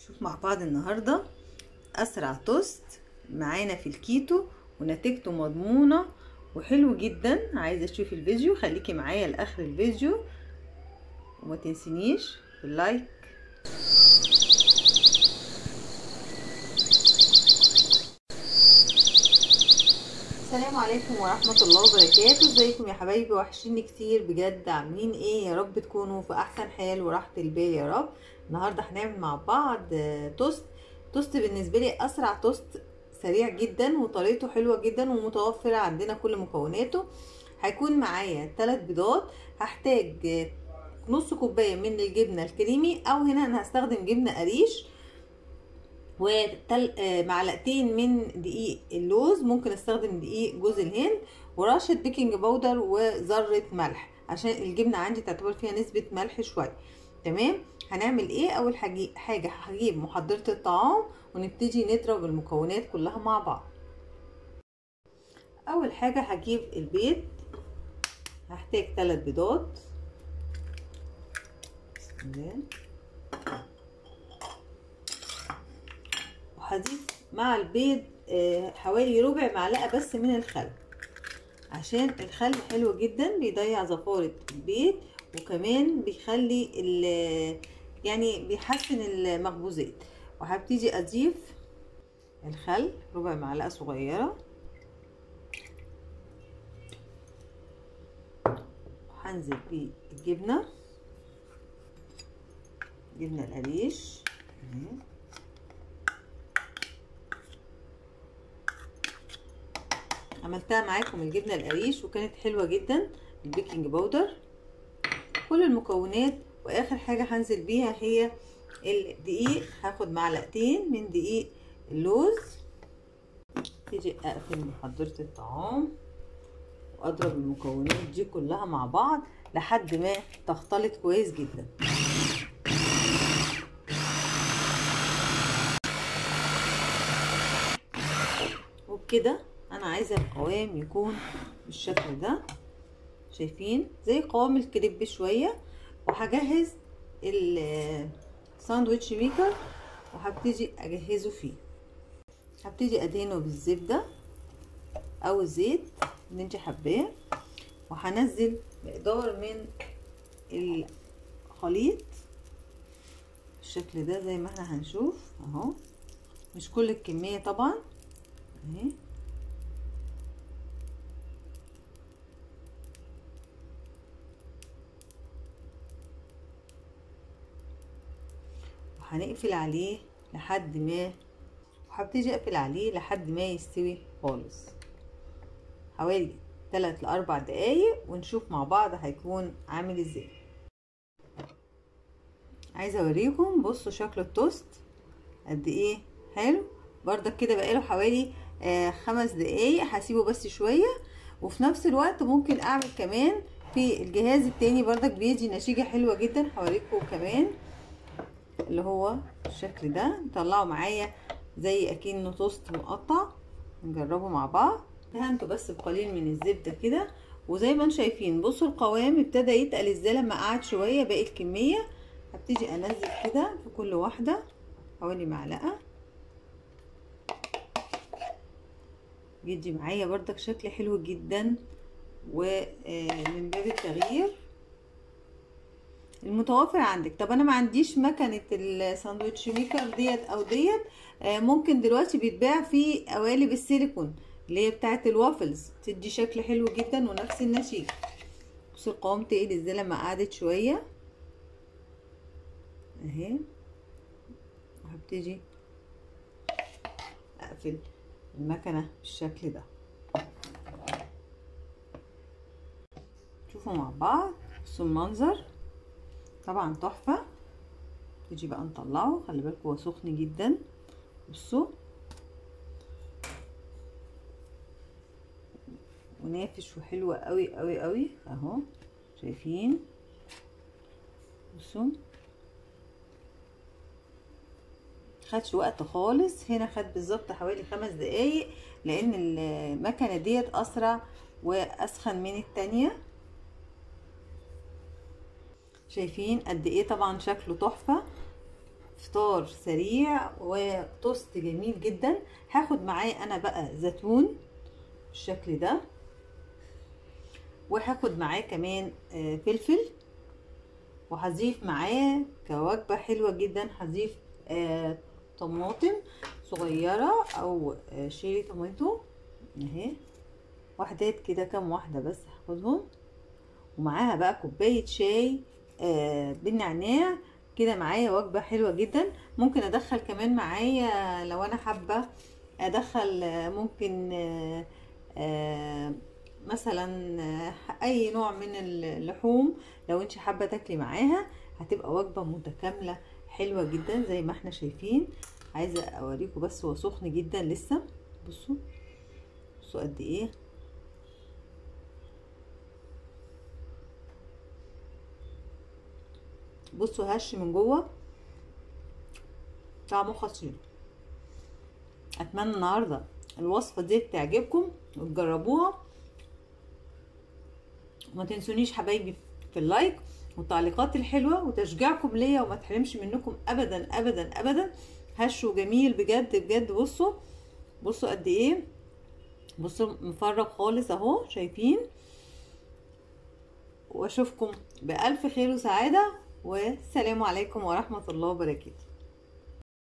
نشوف مع بعض النهاردة أسرع توست معانا في الكيتو ونتيجته مضمونة وحلو جدا عايزة تشوفي الفيديو خليكي معايا لآخر الفيديو وما تنسينيش باللايك السلام عليكم ورحمة الله وبركاته ازيكم يا حبايبي وحشيني كتير بجد عاملين ايه يا رب تكونوا في احسن حال وراحة البال يا رب النهاردة هنعمل مع بعض توست توست بالنسبة لي اسرع توست سريع جدا وطريقته حلوة جدا ومتوفرة عندنا كل مكوناته هيكون معايا 3 بيضات هحتاج نص كوباية من الجبنة الكريمي او هنا انا هستخدم جبنة قريش ومعلقتين من دقيق اللوز ممكن استخدم دقيق جوز الهند ورشه بيكنج باودر وذره ملح عشان الجبنه عندي تعتبر فيها نسبه ملح شويه تمام هنعمل ايه اول حاجه هجيب محضره الطعام ونبتدي نضرب المكونات كلها مع بعض اول حاجه هجيب البيض هحتاج 3 بيضات بسم الله وهضيف مع البيض حوالي ربع معلقه بس من الخل عشان الخل حلو جدا بيضيع زفاره البيض وكمان بيخلي يعني بيحسن المخبوزات وهبتدي اضيف الخل ربع معلقه صغيره وهنزل بالجبنه جبنه القريش عملتها معاكم الجبنه القريش وكانت حلوه جدا البيكنج باودر كل المكونات واخر حاجه هنزل بيها هي الدقيق هاخد معلقتين من دقيق اللوز تيجي اقفل محضره الطعام واضرب المكونات دي كلها مع بعض لحد ما تختلط كويس جدا وبكده انا عايزه القوام يكون بالشكل ده شايفين زي قوام الكريب شويه وهجهز الساندوتش ميكر وهبتدي اجهزه فيه هبتدي ادهنه بالزبده او الزيت اللي انت حباه وهنزل مقدار من الخليط بالشكل ده زي ما احنا هنشوف اهو مش كل الكميه طبعا اهي وهنقفل عليه لحد ما وهبتدي اقفل عليه لحد ما يستوي خالص حوالي 3 ل 4 دقايق ونشوف مع بعض هيكون عامل ازاي عايزه اوريكم بصوا شكل التوست قد ايه حلو بردك كده بقاله حوالي آه خمس دقايق هسيبه بس شويه وفي نفس الوقت ممكن اعمل كمان في الجهاز التاني بردك بيدي نتيجه حلوه جدا هوريكم كمان اللي هو الشكل ده طلعوا معايا زي اكنه توست مقطع نجربه مع بعض دهنته بس بقليل من الزبده كده وزي ما انتم شايفين بصوا القوام ابتدى يتقل ازاي لما قعد شويه باقي الكميه هبتدي انزل كده في كل واحده حوالي معلقه بيدي معايا بردك شكل حلو جدا ومن باب التغيير المتوفر عندك طب انا ما عنديش مكنه الساندوتش ميكر ديت او ديت ممكن دلوقتي بيتباع في قوالب السيليكون اللي هي بتاعه الوافلز تدي شكل حلو جدا ونفس النتيجه بصوا القوام تقل ازاي لما قعدت شويه اهي وهبتدي اقفل المكنه بالشكل ده شوفوا مع بعض بصوا المنظر طبعا تحفه تيجي بقى نطلعه خلي بالكوا هو سخن جدا بصوا ونافش وحلو قوي قوي قوي اهو شايفين بصوا خدش وقت خالص هنا خد بالظبط حوالي خمس دقايق لان المكنه ديت اسرع واسخن من التانية شايفين قد ايه طبعا شكله تحفه في فطار سريع وتوست جميل جدا هاخد معاه انا بقى زيتون بالشكل ده وهاخد معاه كمان فلفل وهضيف معاه كوجبة حلوة جدا هضيف آه طماطم صغيرة او آه شيري طماطم اهي وحدات كده كام واحدة بس هاخدهم ومعاها بقى كوباية شاي آه بالنعناع كده معايا وجبة حلوة جدا ممكن ادخل كمان معايا لو انا حابة ادخل ممكن آه آه مثلا اي نوع من اللحوم لو انت حابة تاكلي معاها هتبقى وجبة متكاملة حلوة جدا زي ما احنا شايفين عايزة اوريكم بس هو سخن جدا لسه بصوا بصوا قد ايه بصوا هش من جوه طعمه خطير اتمنى النهارده الوصفه دي تعجبكم وتجربوها وما تنسونيش حبايبي في اللايك والتعليقات الحلوه وتشجيعكم ليا وما تحرمش منكم ابدا ابدا ابدا هش وجميل بجد بجد بصوا بصوا قد ايه بصوا مفرغ خالص اهو شايفين واشوفكم بالف خير وسعاده والسلام عليكم ورحمه الله وبركاته